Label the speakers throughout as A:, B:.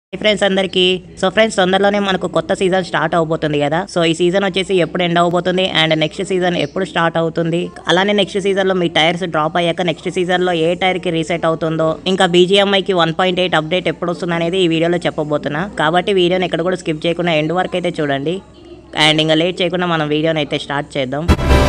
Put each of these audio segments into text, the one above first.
A: friends అందరికి so friends తొందరలోనే మనకు కొత్త సీజన్ స్టార్ట్ అవబోతుంది కదా సో ఈ సీజన్ వచ్చేసి ఎప్పుడు ఎండ్ అవబోతుంది అండ్ నెక్స్ట్ సీజన్ ఎప్పుడు స్టార్ట్ అవుతుంది అలానే నెక్స్ట్ సీజన్ లో మీ టైర్స్ డ్రాప్ అయ్యాక నెక్స్ట్ సీజన్ లో ఏ టైర్ కి రీసెట్ అవుతుందో ఇంకా BGMI కి వన్ పాయింట్ ఎయిట్ అప్డేట్ ఎప్పుడు వస్తుంది అనేది ఈ వీడియోలో చెప్పబోతున్నా కాబట్టి వీడియోని ఎక్కడ కూడా స్కిప్ చేయకుండా ఎండ్ వరకు అయితే చూడండి అండ్ ఇంకా లేట్ చేయకుండా మనం వీడియోని అయితే స్టార్ట్ చేద్దాం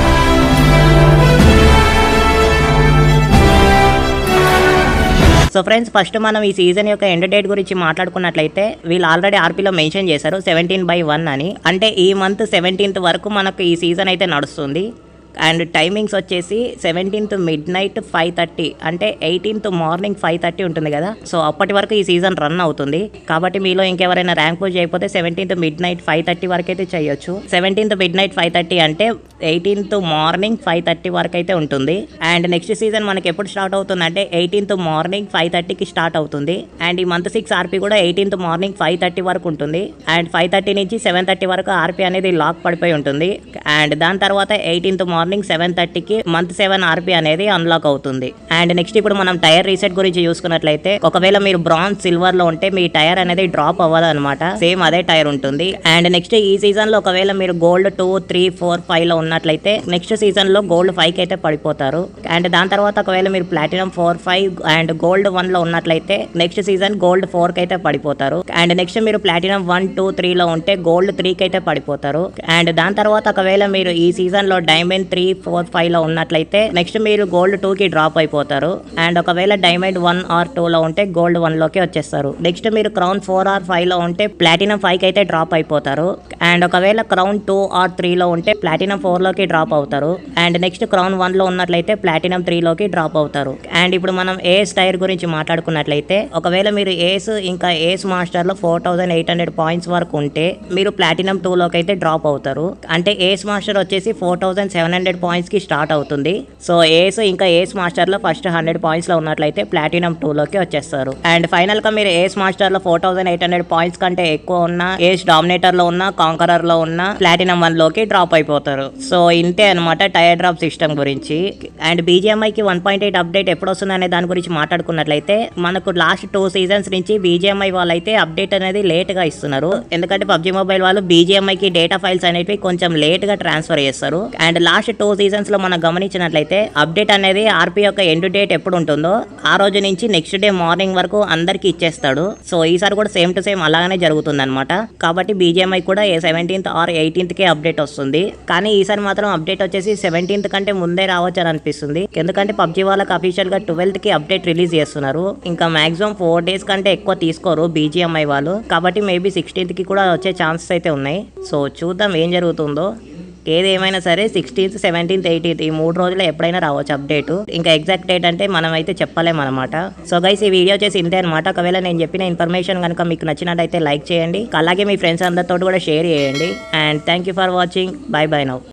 A: సో ఫ్రెండ్స్ ఫస్ట్ మనం ఈ సీజన్ యొక్క ఎండ్ డేట్ గురించి మాట్లాడుకున్నట్లయితే వీళ్ళు ఆల్రెడీ ఆర్పీలో మెన్షన్ చేశారు సెవెంటీన్ బై వన్ అని అంటే ఈ మంత్ సెవెంటీన్త్ వరకు మనకు ఈ సీజన్ అయితే నడుస్తుంది అండ్ టైమింగ్స్ వచ్చేసి seventeenth midnight five thirty అంటే ఎయిటీన్త్ మార్నింగ్ ఫైవ్ థర్టీ ఉంటుంది కదా సో అప్పటి వరకు ఈ సీజన్ రన్ అవుతుంది కాబట్టి మీలో ఇంకెవరైనా ర్యాంక్ పూజ చేయకపోతే seventeenth midnight five thirty వరకు అయితే చేయొచ్చు seventeenth midnight five thirty అంటే ఎయిటీన్త్ మార్నింగ్ ఫైవ్ థర్టీ వరకు అయితే ఉంటుంది అండ్ నెక్స్ట్ సీజన్ మనకి ఎప్పుడు స్టార్ట్ అవుతుంది అంటే ఎయిటీన్త్ మార్నింగ్ ఫైవ్ థర్టీకి స్టార్ట్ అవుతుంది అండ్ ఈ మంత్ సిక్స్ ఆర్పీ కూడా ఎయిటీన్త్ మార్నింగ్ ఫైవ్ థర్టీ వరకు ఉంటుంది అండ్ ఫైవ్ థర్టీ నుంచి సెవెన్ థర్టీ వరకు ఆర్పీ అనేది లాక్ పడిపోయి ఉంటుంది అండ్ దాని తర్వాత ఎయిటీన్త్ మార్నింగ్ సెవెన్ థర్టీకి మంత్ సెవెన్ ఆర్పీ అనేది అన్లాక్ అవుతుంది అండ్ నెక్స్ట్ ఇప్పుడు మనం టైర్ రీసెట్ గురించి చూసుకున్నట్లయితే ఒకవేళ మీరు బ్రాంజ్ సిల్వర్ లో ఉంటే మీ టైర్ అనేది డ్రాప్ అవ్వదు అనమాట సేమ్ అదే టైర్ ఉంటుంది అండ్ నెక్స్ట్ ఈ సీజన్ లో ఒకవేళ మీరు gold two three four five లో ఉన్నట్లయితే నెక్స్ట్ సీజన్ లో గోల్డ్ ఫైవ్ కి అయితే పడిపోతారు అండ్ దాని తర్వాత ఒకవేళ మీరు platinum four five and gold one లో ఉన్నట్లయితే నెక్స్ట్ సీజన్ గోల్డ్ ఫోర్ కి అయితే పడిపోతారు అండ్ నెక్స్ట్ మీరు ప్లాటినం వన్ టూ త్రీ లో ఉంటే గోల్డ్ త్రీ కి అయితే పడిపోతారు అండ్ దాని తర్వాత ఒకవేళ మీరు ఈ సీజన్ లో డైమండ్ త్రీ ఫోర్ ఫైవ్ లో ఉన్నట్లయితే నెక్స్ట్ మీరు గోల్డ్ టూ కి డ్రాప్ అయిపోతారు అండ్ ఒకవేళ డైమండ్ వన్ ఆర్ టూ లో ఉంటే గోల్డ్ వన్ లోకి వచ్చేస్తారు నెక్స్ట్ మీరు క్రౌన్ ఫోర్ ఆర్ ఫైవ్ లో ఉంటే ప్లాటినం ఫైవ్ కి అయితే డ్రాప్ అయిపోతారు అండ్ ఒకవేళ క్రౌన్ టూ ఆర్ త్రీ లో ఉంటే ప్లాటినం ఫోర్ లోకి డ్రాప్ అవుతారు అండ్ నెక్స్ట్ క్రౌన్ వన్ లో ఉన్నట్లయితే ప్లాటినం త్రీ లోకి డ్రాప్ అవుతారు అండ్ ఇప్పుడు మనం ఏస్ టైర్ గురించి మాట్లాడుకున్నట్లయితే ఒకవేళ మీరు ఏస్ ఇంకా ఏస్ మాస్టర్ లో four thousand eight hundred points వరకు ఉంటే మీరు ప్లాటినం టూ లోకి అయితే డ్రాప్ అవుతారు అంటే ఏస్ మాస్టర్ వచ్చేసి four thousand seven hundred points కి స్టార్ట్ అవుతుంది సో ఏస్ ఇంకా ఏస్ మాస్టర్ లో ఫస్ట్ హండ్రెడ్ పాయింట్స్ లో ఉన్నట్లయితే ప్లాటినం టూ లోకి వచ్చేస్తారు అండ్ ఫైనల్ గా మీరు ఏస్ మాస్టర్ లో four thousand eight hundred points కంటే ఎక్కువ ఉన్న ఏస్ డామినేటర్ లో ఉన్న కాంకరర్ లో ఉన్న ప్లాటినం వన్ లోకి డ్రాప్ అయిపోతారు సో ఇంతే అనమాట టైర్ డ్రాప్ సిస్టమ్ గురించి అండ్ BGMI కి వన్ పాయింట్ ఎయిట్ అప్డేట్ ఎప్పుడు వస్తుంది అనే దాని గురించి మాట్లాడుకున్నట్లయితే మనకు లాస్ట్ టూ సీజన్స్ నుంచి బీజిఎంఐ వాళ్ళైతే అప్డేట్ అనేది లేట్ గా ఇస్తున్నారు ఎందుకంటే పబ్జి మొబైల్ వాళ్ళు BGMI కి డేటా ఫైల్స్ అనేవి కొంచెం లేట్ గా ట్రాన్స్ఫర్ చేస్తారు అండ్ లాస్ట్ టూ సీజన్స్ లో మనం గమనించినట్లయితే అప్డేట్ అనేది ఆర్పీ యొక్క ఎండ్ డేట్ ఎప్పుడు ఉంటుందో ఆ రోజు నుంచి నెక్స్ట్ డే మార్నింగ్ వరకు అందరికి ఇచ్చేస్తాడు సో ఈసారి కూడా సేమ్ టు సేమ్ అలాగనే జరుగుతుంది అనమాట కాబట్టి బీజిఎంఐ కూడా ఏ సెవెంటీన్త్ ఆర్ ఎయిటీన్త్ కే అప్డేట్ వస్తుంది కానీ ఈసారి మాత్రం అప్డేట్ వచ్చేసి సెవెంటీన్త్ కంటే ముందే రావచ్చు అని అనిపిస్తుంది ఎందుకంటే పబ్జి వాళ్ళకి అఫీషియల్ గా ట్వెల్త్ కి అప్డేట్ రిలీజ్ చేస్తున్నారు ఇంకా మాక్సిమం ఫోర్ డేస్ కంటే ఎక్కువ తీసుకోరు బీజిఎంఐ వాళ్ళు కాబట్టి మేబీ సిక్స్టీన్త్ కి కూడా వచ్చే ఛాన్సెస్ అయితే ఉన్నాయి సో చూద్దాం ఏం జరుగుతుందో ఏది ఏమైనా సరే సిక్స్టీన్త్ సెవెంటీన్త్ ఎయిటీన్త్ ఈ మూడు రోజులు ఎప్పుడైనా రావచ్చు అప్డేట్ ఇంకా ఎగ్జాక్ట్ డేట్ అంటే మనం అయితే చెప్పలేము అనమాట సో గైస్ ఈ వీడియో చేసి ఇంతే అనమాట ఒకవేళ నేను చెప్పిన ఇన్ఫర్మేషన్ కనుక మీకు నచ్చినట్టయితే లైక్ చేయండి అలాగే మీ ఫ్రెండ్స్ అందరితో కూడా షేర్ చేయండి and thank you for watching bye bye now